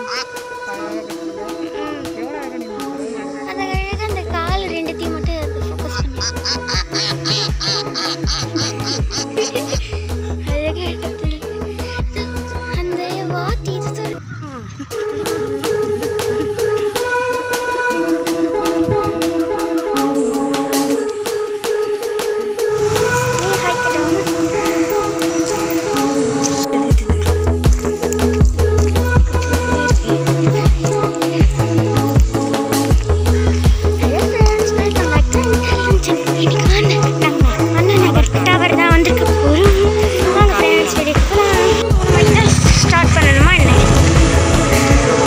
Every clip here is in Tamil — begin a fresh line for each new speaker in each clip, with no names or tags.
அந்த அழகா அந்த கால் ரெண்டுத்தையும் மட்டும் அது ஃபோக்கஸ் பண்ணி அழகா இருக்குது அந்த வாத்தி இது தான் நீ hi hello friends welcome back to இன்னைக்கு வந்து நாங்கள் அண்ணா நகர் டவர் தான் வந்திருக்க போகிறோம் வாங்க ஃப்ரெண்ட்ஸ் வீடியோக்கு போகலாம் ஸ்டார்ட் பண்ணணுமா என்ன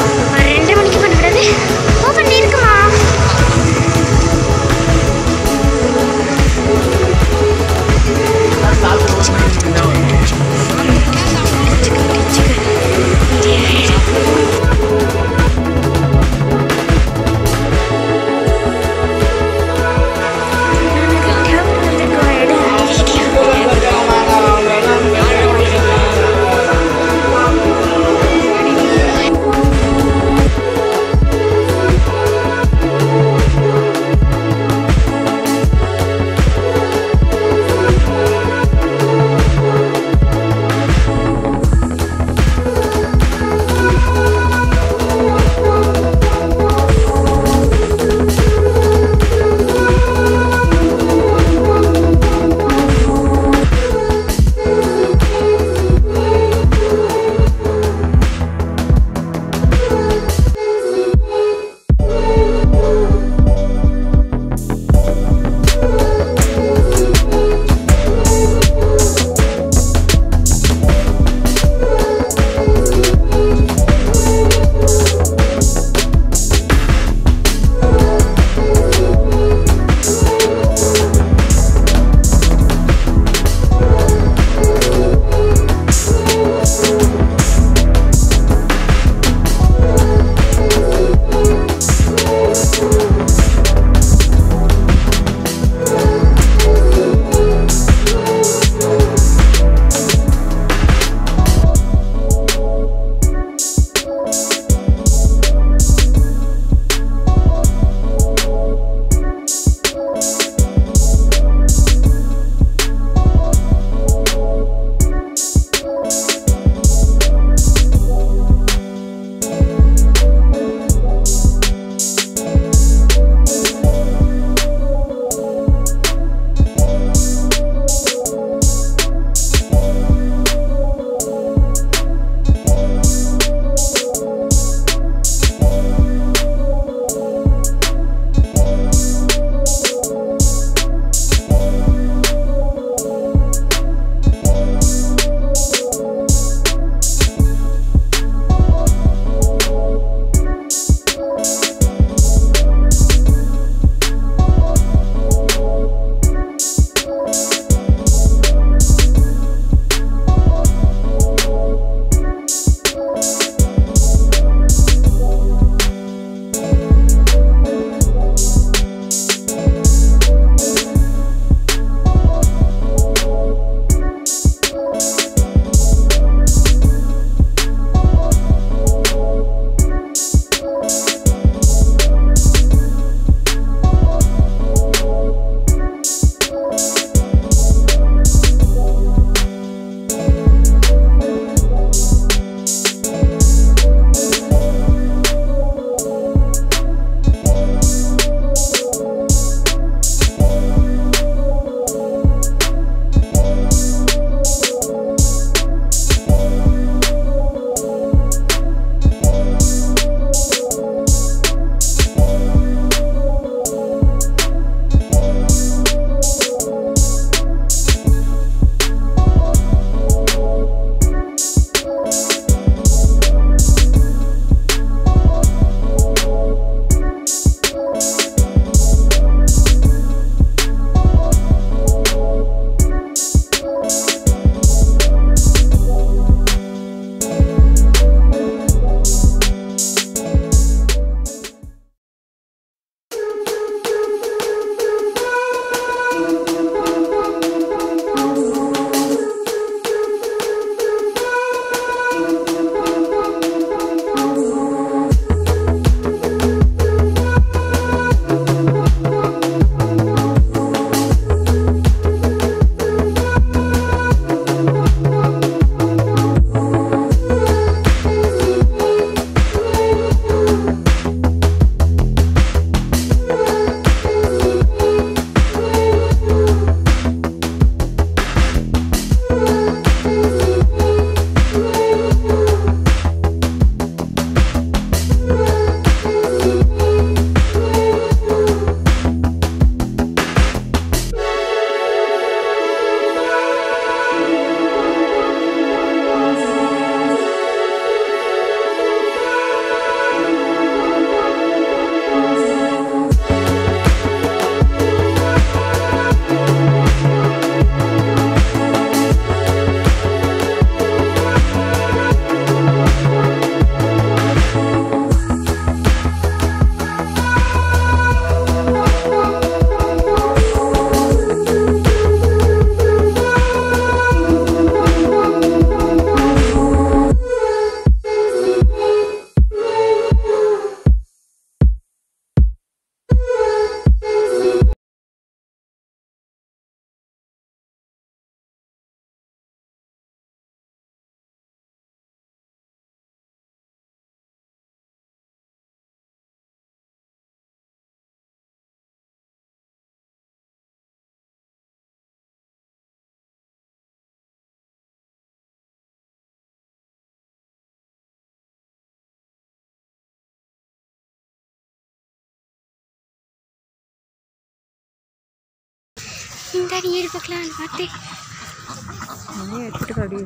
இந்த அடி ஏறி பார்க்கலாம் பார்த்து
நீயே எடுத்துட்டு வாடி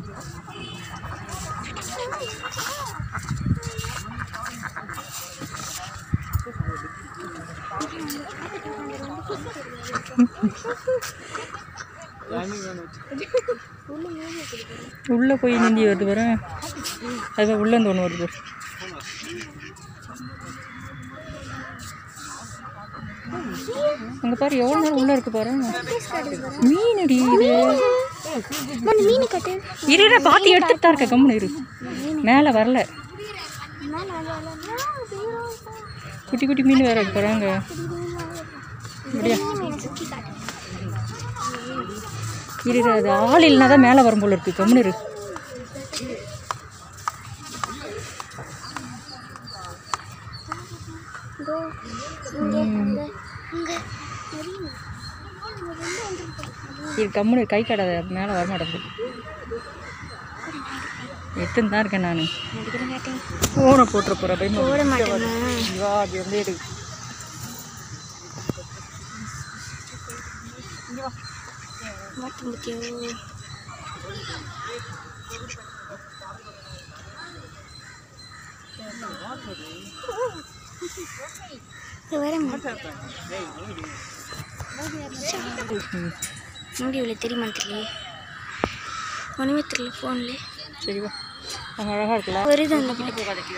உள்ளே போய் நீந்தி வருது பாரு அது உள்ளேருந்து ஒன்று வருது பாரு அங்கே பாரு எவ்வளோ நேரம் உள்ளே இருக்கு பாரு மீன் அடி இது
அந்த மீன் கட்டு
இரு இரு, பாத்தி எடுத்துட்டு தான் இருக்க கம்முனு இரு மேலே வரல
மேலே வந்து
குட்டி குட்டி மீன் வேற இருக்கு பாருங்க அப்படியா
மீனை சுற்றி காட்டு
இரு இரு, அது ஆள் இல்லைனா தான் மேலே வரும் போல இருக்கு கம்முனு இரு
இதோ இங்கே அங்கே அங்கே
இரு கம்முனு இரு, கை கடாத மேலே வர மாட்டேங்குது எத்தனை தான் இருக்கேன் நான்
நடிக்கிற மாட்டேன்
ஃபோனை போட்டுற போகிறேன் பயமா
போட மாட்டேமா
வா அது வந்து எடு
மாட்டேன் பத்தியோ இது வர முடியல தெரியுமா தெரியல ஒன்றுமே தெரியல ஃபோனில்
சரி வா அங்கே அழகாக இருக்குல்ல
வருது அந்த பிள்ளை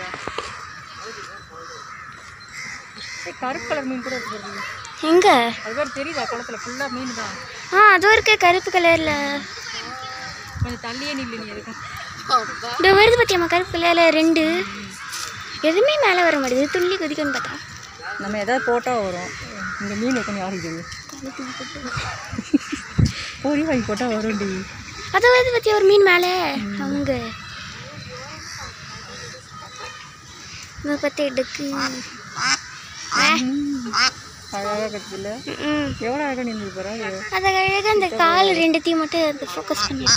ஏய், கருப்பு கலர் மீன் கூட இருக்கு பாரு.
எங்கே
அது வேறு தெரியுதா குளத்துல ஃபுல்லாக மீன் தான்
ஆ அதுவும் இருக்கு கருப்பு கலரில்
கொஞ்சம் தள்ளியே நில்லு நீ எதுக்கும்
இந்த வருது பார்த்தியாம்மா கருப்பு கலரில் ரெண்டு எதுவுமே மேலே வர மாட்டேங்குது துள்ளி குதிக்கன்னு பார்த்தா
நம்ம எதாவது போட்டால் வரும் இங்கே மீன் வைக்கணும் யாருக்கு தெரியும் பொரி வாங்கி போட்டால் வரும்டி
அது வருது பார்த்தியா ஒரு மீன் மேலே அவங்க இதை பற்றி எடுக்கு
அழகாக கற்றுல
ம்
எவ்வளோ அழகாக நின்று போகிறா
அதை அழகாக அந்த கால் ரெண்டுத்தையும் மட்டும் அந்த ஃபோக்கஸ் பண்ணி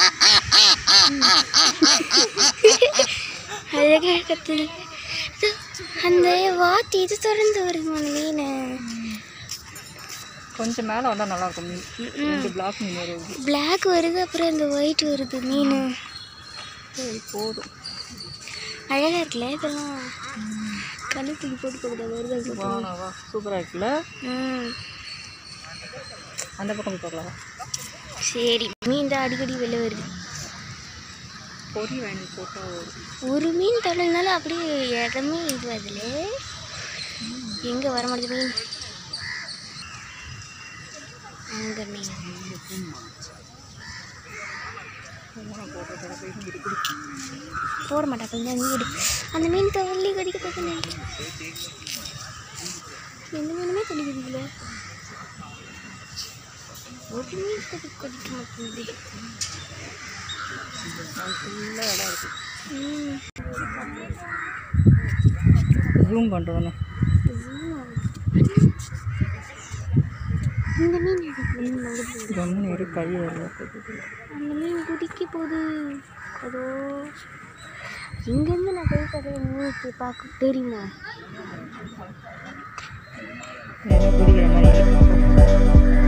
அழகாக கத்துது இது, அந்த வாத்தி இது திறந்து வருது அந்த மீன்
கொஞ்சம் மேலே வந்தால் நல்லாயிருக்கும் மீன் ரெண்டு பிளாக் மீன் வருது
பிளாக் வருது அப்புறம் அந்த ஒயிட் வருது மீன்
சரி போதும்
அழகாக இருக்குல்ல இதெல்லாம் கண்ணு தூக்கி போட்டு போகுது வருது அது
வா நான் வா சூப்பராக இருக்குல்ல
ம்
அந்த பக்கம் போய் பார்க்கலாம்
சரி மீன் தான் அடிக்கடி வெளில வருது
பொரி வாங்கி போட்டால் வரும்
ஒரு மீன் தொடர்னாலும் அப்படியே இடமே இது அதில் எங்கே வர மாட்டேது மீன் அங்கே மீன் போட மாட்டா கொஞ்சம் வீடு அந்த மீன் தள்ளி கடிக்க பார்க்கல எந்த மீனுமே தள்ளி கடிக்கல ஒரு மீன் கடி கடிக்க மாட்டேங்குது
ஃபுல்லாக இடம் இருக்குது
ம்
ஜூம் பண்ணுறோன்னு
இந்த மீன் எதுக்கு மீன் வருது
கம்முன்னு இரு கை வரல
அந்த மீன் குதிக்க போகுது அதோ இங்கேருந்து நான் போய் கதையை மீட்டு பார்க்க தெரியுமா
ஏதோ குடிக்கிற மாதிரி இருக்கு.